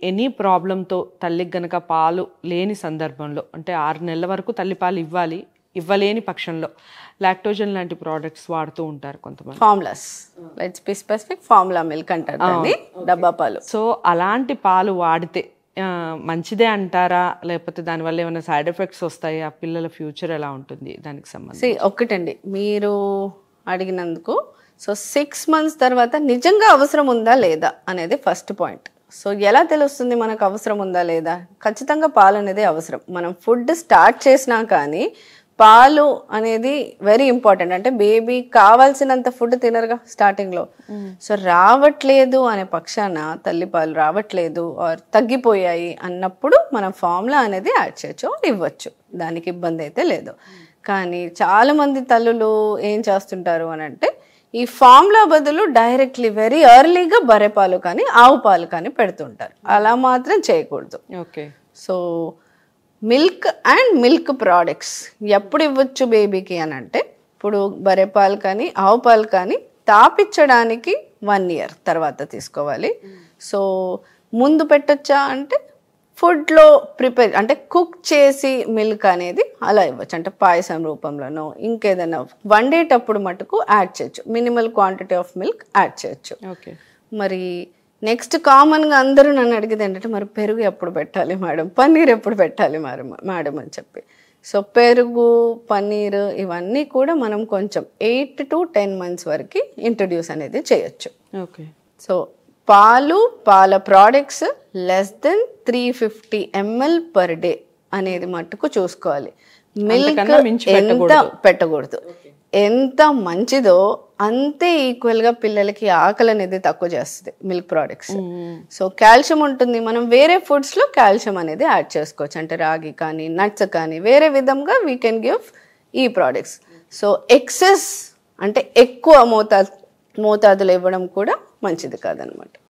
any ప్రాబ్లంతో తల్లికి గనక పాలు లేని సందర్భంలో అంటే ఆరు నెలల వరకు తల్లి పాలు ఇవ్వాలి ఇవ్వలేని పక్షంలో లాక్టోజన్ లాంటి ప్రోడక్ట్స్ వాడుతూ ఉంటారు కొంతమంది formulas let's be specific formula milk అంటారు దాన్ని డబ్బా పాలు సో అలాంటి పాలు వాడితే ఆ, మంచిదే అంటారా లేకపోతే దానివల్ల ఏమైనా సైడ్ ఎఫెక్ట్స్ వస్తాయి ఆ పిల్లల ఫ్యూచర్ ఎలా ఉంటుంది దానికి సంబంధించి See, ఒక్కటండి మీరు అడిగినందుకు సో సిక్స్ మంత్స్ తర్వాత నిజంగా అవసరం ఉందా లేదా అనేది ఫస్ట్ పాయింట్ సో ఎలా తెలుస్తుంది మనకు అవసరం ఉందా లేదా ఖచ్చితంగా పాలు అనేది అవసరం మనం ఫుడ్ స్టార్ట్ చేసినా కానీ పాలు అనేది వెరీ ఇంపార్టెంట్ అంటే బేబీ కావాల్సినంత ఫుడ్ తినరుగా స్టార్టింగ్లో సో రావట్లేదు అనే పక్షాన తల్లి పాలు రావట్లేదు ఆర్ తగ్గిపోయాయి అన్నప్పుడు మనం ఫార్ములా అనేది యాడ్ చేయొచ్చు or ఇవ్వచ్చు దానికి ఇబ్బంది అయితే లేదు కానీ చాలా మంది తల్లులు ఏం చేస్తుంటారు అని అంటే ఈ ఫార్ములా బదులు డైరెక్ట్లీ వెరీ ఎర్లీగా బర్రె పాలు కానీ ఆవు పాలు కానీ పెడుతుంటారు అలా మాత్రం చేయకూడదు okay so milk and milk products ఎప్పుడు ఇవ్వచ్చు బేబీకి అని అంటే ఇప్పుడు బర్రె పాలు కానీ ఆవు పాలు కానీ తాపించడానికి వన్ ఇయర్ తర్వాత తీసుకోవాలి సో ముందు పెట్టొచ్చా అంటే ఫుడ్లో ప్రిపేర్ అంటే కుక్ చేసి మిల్క్ అనేది అలా ఇవ్వచ్చు అంటే పాయసం రూపంలోనో ఇంకేదైనా వండేటప్పుడు మటుకు యాడ్ చేయొచ్చు minimal quantity of milk add చేయొచ్చు ఓకే మరి నెక్స్ట్ కామన్గా అందరూ నన్ను అడిగేది ఏంటంటే మరి పెరుగు ఎప్పుడు పెట్టాలి మేడం పన్నీర్ ఎప్పుడు పెట్టాలి మరి మేడం అని చెప్పి సో పెరుగు పన్నీర్ ఇవన్నీ కూడా మనం కొంచెం ఎయిట్ టు టెన్ మంత్స్ వరకు ఇంట్రడ్యూస్ అనేది చేయొచ్చు ఓకే సో పాలు పాల products less than three fifty ML per day అనేది మట్టుకు చూసుకోవాలి మిల్క్ అంతకన్నా మించి ఎంత పెట్టకూడదు ఎంత మంచిదో అంతే ఈక్వల్ గా పిల్లలకి ఆకలి అనేది తక్కువ చేస్తుంది మిల్క్ ప్రోడక్ట్స్ సో కాల్షియం ఉంటుంది మనం వేరే ఫుడ్స్ లో కాల్షియం అనేది యాడ్ చేసుకోవచ్చు అంటే రాగి కానీ నట్స్ కానీ వేరే విధంగా వీ కెన్ గివ్ ఈ ప్రోడక్ట్స్ సో ఎక్సెస్ అంటే ఎక్కువ మోతాదు మోతాదులు ఇవ్వడం కూడా మంచిది కాదనమాట